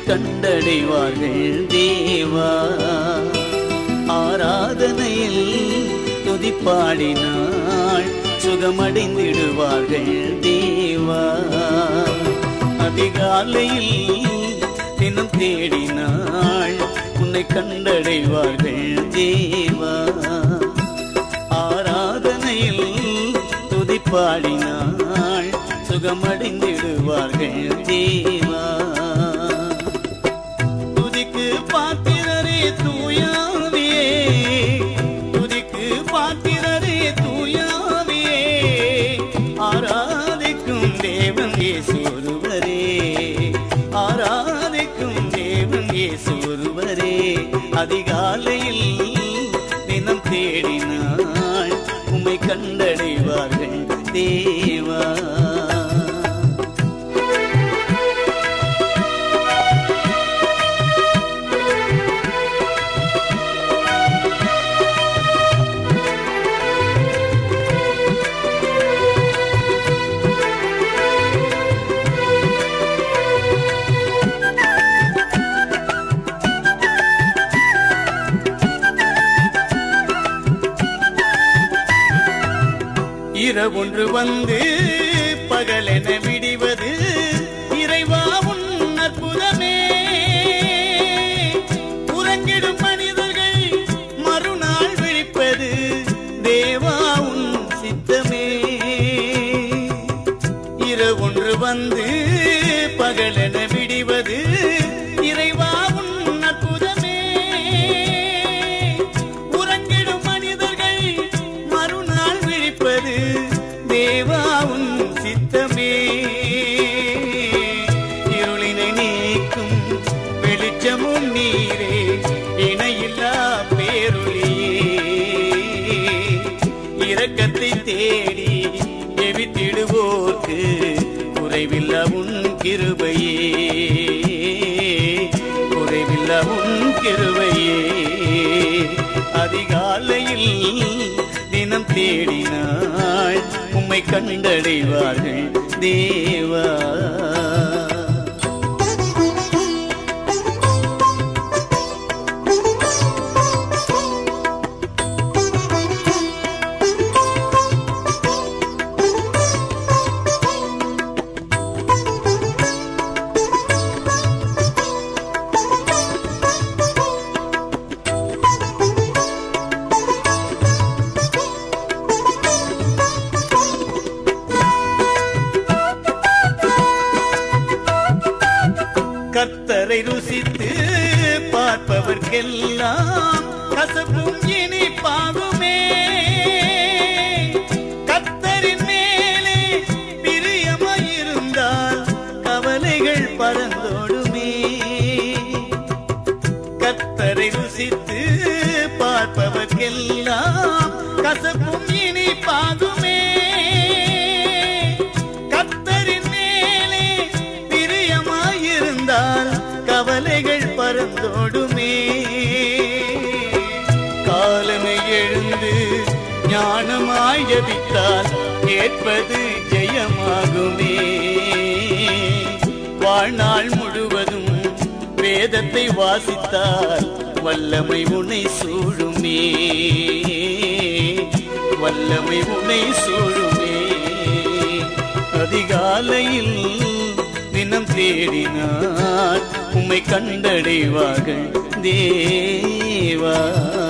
கண்டடைவார்கள் தேவா ஆராதனையில் துதிப்பாடினாள் சுகமடைந்திடுவார்கள் தேவா அதிகாலையில் தினம் தேடினாள் உன்னை கண்டடைவார்கள் தேவா ஆராதனையில் துதிப்பாடினாள் சுகமடைந்திடுவார்கள் தேவா துதிக்கு பாத்திரரே தூயாவியே துதிக்கு பாத்திரரே தூயாவியே ஆராதிக்கும் தேவன் இயேசு ஒருவரே ஆராதிக்கும் தேவன் இயேசு ஒருவரே அதிகாலையில் தினம் தேடினாள் உம்மை கண்டடைவார்கள் தேவா இரவொன்று வந்து பகலென விடிவது இறைவா உன் அற்புதமே உறங்கிடும் மனிதர்கள் மறுநாள் விழிப்பது தேவா உன் சித்தமே இரவொன்று வந்து பகலென விடிவது இறைவா உன் அற்புதமே உறங்கிடும் மனிதர்கள் மறுநாள் விழிப்பது தேவா உன் சித்தமே இருளினை நீக்கும் வெளிச்சமும் நீரே இணையில்லா பேருளியே இரக்கத்தை தேடி எவித்திடுவோர்க்கு குறைவில்ல உன் கிருபையே குறைவில்ல உன் கிருபையே அதிகாலையில் தினம் தேடினாள் உம்மை கண்டடைவார்கள் தேவா கர்த்தரை ருசித்து பார்ப்பவர்க்கெல்லாம் கசப்பும் இனிப்பாகுமே கர்த்தரின் மேலே பிரியமாயிருந்தால் கவலைகள் பறந்தோடுமே கர்த்தரை ருசித்து பார்ப்பவர்க்கெல்லாம் கசப்பும் இனிப்பாகுமே கர்த்தரின் மேலே பிரியமாயிருந்தால் கவலைகள் பறந்தோடுமே காலமை எழுந்து ஞானமாய் ஜபித்தால் கேட்பது ஜெயமாகுமே வாழ்நாள் முழுவதும் வேதத்தை வாசித்தால் வல்லமை உனை சூழுமே வல்லமை உனை சூழுமே அதிகாலையில் தினம் தேடினார் உம்மை கண்டடைவார்கள் தேவா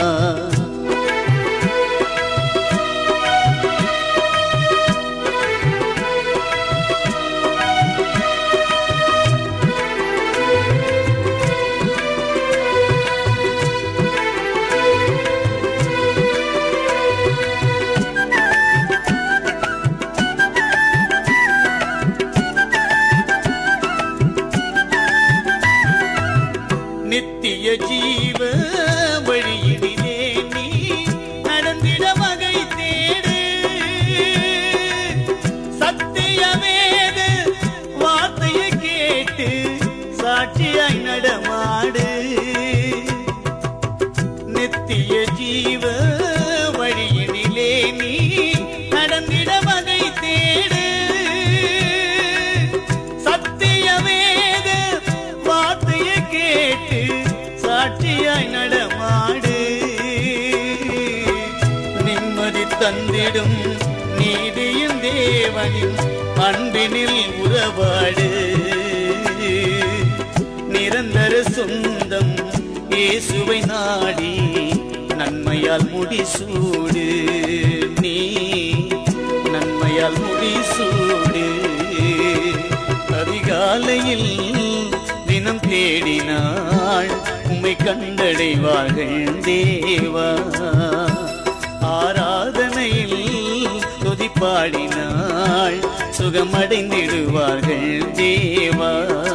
நித்திய ஜீவ வழியினிலே நீ நடந்திட வகை தேடு சத்திய வேத வார்த்தையை கேட்டு சாட்சியாய் நடமாடு நித்திய ஜீவ வழியினிலே நீ நடந்திட வகை தேடு சத்திய வேத வார்த்தையை தேவனின் அன்பினில் உறவாடு நிரந்தர சொந்தம் இயேசுவை நாடி நன்மையால் முடிசூடு நீ நன்மையால் முடிசூடு அதிகாலையில் தினம் தேடினாள் உம்மை கண்டடைவார்கள் தேவா ஆராதனையில் துதிப்பாடினாள் சுகமடைந்திடுவார்கள் தேவா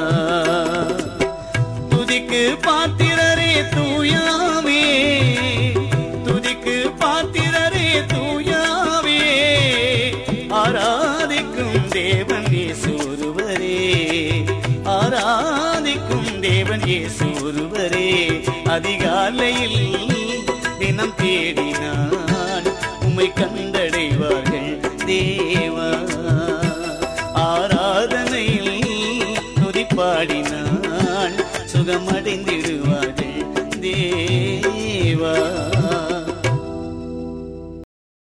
துதிக்கு பாத்திரரே தூயாவே துதிக்கு பாத்திரரே தூயாவே ஆராதிக்கும் தேவன் இயேசுவரே ஆராதிக்கும் தேவன் இயேசுவரே அதிகாலையில் தினம் தேடினான் உம்மை கண்டடைவார்கள் தேவா ஆராதனையில் துதிப்பாடினான் சுகமடைந்திடுவார்கள் தேவா